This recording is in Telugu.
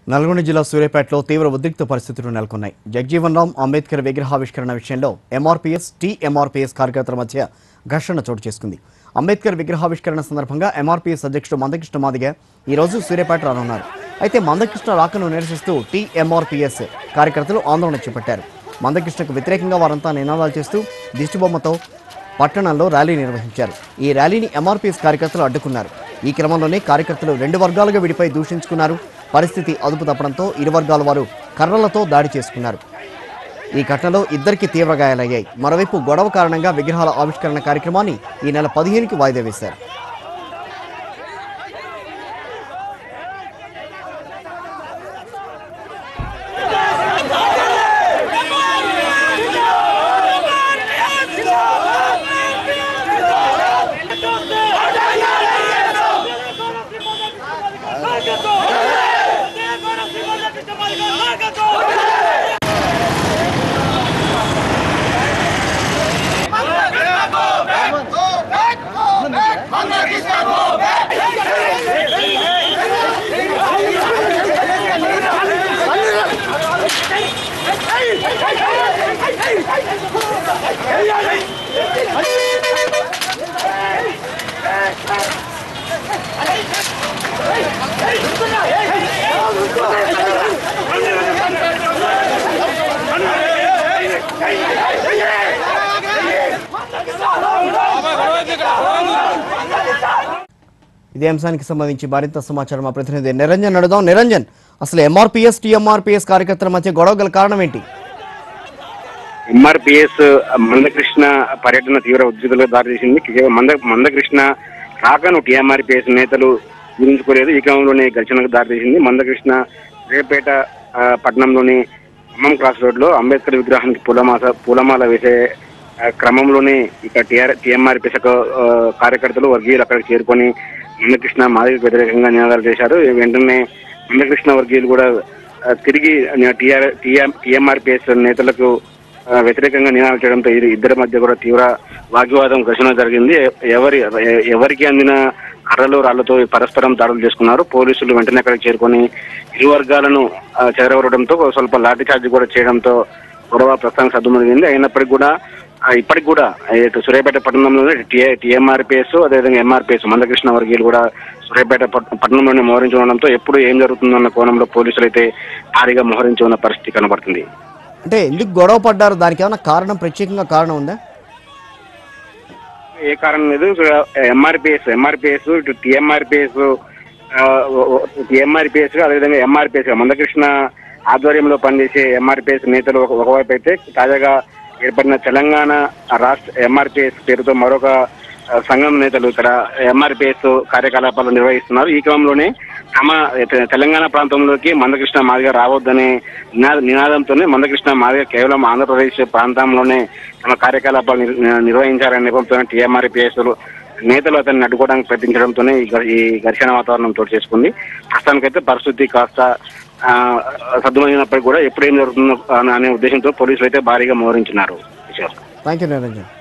నల్గొండ జిల్లా సూర్యాపేటలో తీవ్ర ఉద్రిక్త పరిస్థితులు నెలకొన్నాయి జగజీవన్ రామ్ అంబేద్కర్ విగ్రహావిష్కరణ విషయంలో ఎంఆర్పీఎస్ టీఎంఆర్పీఎస్ కార్యకర్తల మధ్య ఘర్షణ చోటు చేసుకుంది అంబేద్కర్ విగ్రహావిష్కరణ సందర్భంగా ఎంఆర్పీఎస్ అధ్యక్షుడు మందకృష్ణ మాదిగ ఈ రోజు సూర్యాపేట రానున్నారు అయితే మందకృష్ణ రాకను నిరసిస్తూ టీఎంఆర్పీఎస్ కార్యకర్తలు ఆందోళన చేపట్టారు మందకృష్ణకు వ్యతిరేకంగా వారంతా నినాదాలు చేస్తూ దిష్టిబొమ్మతో పట్టణంలో ర్యాలీ నిర్వహించారు ఈ ర్యాలీని ఎంఆర్పీఎస్ కార్యకర్తలు అడ్డుకున్నారు ఈ క్రమంలోనే కార్యకర్తలు రెండు వర్గాలుగా విడిపై దూషించుకున్నారు పరిస్థితి అదుపు తప్పడంతో ఇరు వర్గాల వారు కర్రలతో దాడి చేసుకున్నారు ఈ ఘటనలో ఇద్దరికి తీవ్ర గాయాలయ్యాయి మరోవైపు గొడవ కారణంగా విగ్రహాల ఆవిష్కరణ కార్యక్రమాన్ని ఈ నెల పదిహేనుకి వాయిదా వేశారు ఇదే అంశానికి సంబంధించి మరింత సమాచారం మా ప్రతినిధి నిరంజన్ అడుగుదాం నిరంజన్ అసలు ఎంఆర్పీఎస్ టీఎంఆర్పీఎస్ కార్యకర్తల మధ్య గొడవ గల కారణం ఏంటి ఎంఆర్పిఎస్ మందకృష్ణ పర్యటన తీవ్ర ఉద్రిక్తలకు దారితీసింది కేవలం మంద మందకృష్ణ రాకను టీఎంఆర్పిఎస్ నేతలు గురించుకోలేదు ఈ క్రమంలోనే ఘర్షణకు దారితీసింది మందకృష్ణ రేపేట ఆ, పట్టణంలోని ఖమ్మం క్రాస్ రోడ్ లో అంబేద్కర్ విగ్రహానికి పూలమాస పూలమాల వేసే ఆ, క్రమంలోనే ఇక టీఆర్ టీఎంఆర్పిఎస్ కార్యకర్తలు వర్గీయులు అక్కడికి చేరుకొని మందకృష్ణ మాదిరికి వ్యతిరేకంగా నినాదాలు చేశారు వెంటనే మందకృష్ణ వర్గీయులు కూడా ఆ, తిరిగి టీఆర్ టీఎంఆర్పిఎస్ నేతలకు ఆ, వ్యతిరేకంగా నినాదాలు చేయడంతో ఇరు- ఇద్దరి మధ్య కూడా తీవ్ర వాగ్వివాదం ఘర్షణ జరిగింది ఎ- ఎవరి ఎ- ఎవరికి అందిన కర్రలు రాళ్లతో పరస్పరం దాడులు చేసుకున్నారు పోలీసులు వెంటనే అక్కడికి చేరుకొని ఇరు వర్గాలను ఆ, చెదరగొట్టడంతో స్వల్ప లాఠీ చార్జ్ కూడా చేయడంతో గొడవ ప్రస్తుతానికి సద్దుమణిగింది అయినప్పటికీ కూడా ఆ, ఇప్పటికి కూడా ఇటు సూర్యాపేట పట్టణంలోనే టీఏ టీఎంఆర్పిఎస్ అదేవిధంగా ఎంఆర్పిఎస్ మందకృష్ణ వర్గీయులు కూడా సూర్యాపేట పట్- పట్టణంలోనే మోహరించి ఉండడంతో ఎప్పుడు ఏం జరుగుతుందన్న కోణంలో పోలీసులు అయితే భారీగా మోహరించి ఉన్న పరిస్థితి కనబడుతుంది అంటే ఎందుకు గొడవ పడ్డారు దానికి ఏమైనా కారణం ప్రత్యేకంగా కారణం ఉందా ఏ కారణం లేదు ఎంఆర్పిఎస్ ఎంఆర్పిఎస్ ఇటు టిఎంఆర్పిఎస్ టిఎంఆర్పిఎస్ అదేవిధంగా ఎంఆర్పిఎస్ మందకృష్ణ ఆధ్వర్యంలో పనిచేసే ఎంఆర్పిఎస్ నేతలు ఒక- ఒకవైపు అయితే తాజాగా ఏర్పడిన తెలంగాణ రాష్ట్ర ఎంఆర్పిఎస్ పేరుతో మరొక ఆ, సంఘం నేతలు ఇక్కడ ఎంఆర్పిఎస్ కార్యకలాపాలు నిర్వహిస్తున్నారు ఈ క్రమంలోనే తమ తె- తెలంగాణ ప్రాంతంలోకి మందకృష్ణ మాదిగ రావద్దనే నినాద నినాదంతోనే మందకృష్ణ మాదిగ కేవలం ఆంధ్రప్రదేశ్ ప్రాంతంలోనే తమ కార్యకలాపాలు నిర్- నిర్వహించారనే నేపథ్యంతో టీఎంఆర్పిఎస్ నేతలు అతన్ని అడ్డుకోవడానికి ప్రయత్నించడంతోనే ఈ ఘ- ఈ ఘర్షణ వాతావరణం చోటు చేసుకుంది ప్రస్తుతానికైతే పరిస్థితి కాస్త ఆ, సద్దుమైనప్పటికీ కూడా ఎప్పుడు ఏం జరుగుతుందో అనే ఉద్దేశంతో పోలీసులు అయితే భారీగా మోహరించున్నారు విశాల్ థ్యాంక్ యూ నిరంజన్